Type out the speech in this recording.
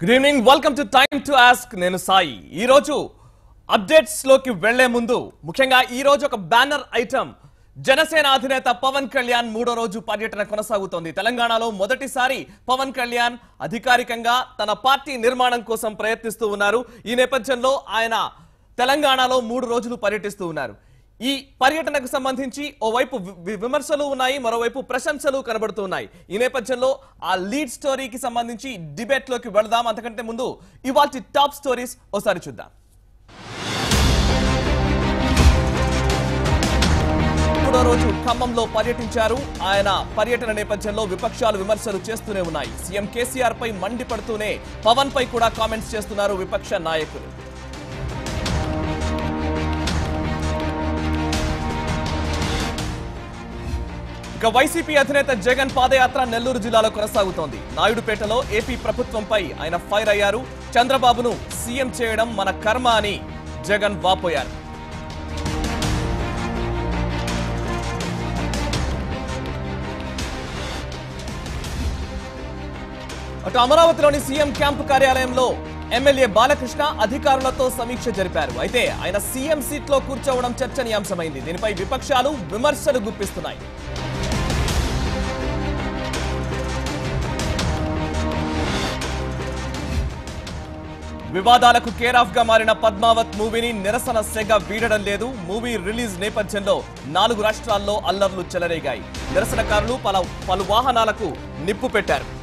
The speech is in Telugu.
good evening welcome to time to ask నేను సాయి ఈ రోజు అప్డేట్స్ లోకి వెళ్లే ముందు ముఖ్యంగా ఈ రోజు ఒక బ్యానర్ ఐటమ్ జనసేన అధినేత పవన్ కళ్యాణ్ మూడో రోజు పర్యటన కొనసాగుతోంది తెలంగాణలో మొదటిసారి పవన్ కళ్యాణ్ అధికారికంగా తన పార్టీ నిర్మాణం కోసం ప్రయత్నిస్తూ ఉన్నారు ఈ నేపథ్యంలో ఆయన తెలంగాణలో మూడు రోజులు పర్యటిస్తూ ఉన్నారు ఈ పర్యటనకు సంబంధించి ఓవైపు వి- వి- విమర్శలు ఉన్నాయి మరోవైపు ప్రశంసలు కనబడుతున్నాయి ఈ నేపథ్యంలో ఆ లీడ్ స్టోరీకి సంబంధించి డిబేట్ లోకి వెళదాం అంతకంటే ముందు ఇవాళ టాప్ స్టోరీస్ ఒకసారి చూద్దాం మూడో రోజు ఖమ్మంలో పర్యటించారు ఆయన పర్యటన నేపథ్యంలో విపక్షాలు విమర్శలు చేస్తూనే ఉన్నాయి సీఎం కేసీఆర్ పై మండిపడుతూనే పవన్ పై కూడా కామెంట్స్ చేస్తున్నారు విపక్ష నాయకులు ఇక వైసీపీ అధినేత జగన్ పాదయాత్ర నెల్లూరు జిల్లాలో కొనసాగుతోంది నాయుడుపేటలో ఏపీ ప్రభుత్వంపై ఆయన ఫైర్ అయ్యారు చంద్రబాబును సీఎం చేయడం మన కర్మ అని జగన్ వాపోయారు అటు అమరావతిలోని సీఎం క్యాంపు కార్యాలయంలో ఎమ్మెల్యే బాలకృష్ణ అధికారులతో సమీక్ష జరిపారు అయితే ఆయన సీఎం సీట్లో కూర్చోవడం చర్చనీయాంశమైంది దీనిపై విపక్షాలు విమర్శలు గుప్పిస్తున్నాయి వివాదాలకు కేర్ ఆఫ్ గా మారిన పద్మావత్ మూవీని నిరసన సెగ వీడడం లేదు మూవీ రిలీజ్ నేపథ్యంలో నాలుగు రాష్ట్రాల్లో అల్లర్లు చెలరేగాయి నిరసనకారులు పలు పలు వాహనాలకు నిప్పు పెట్టారు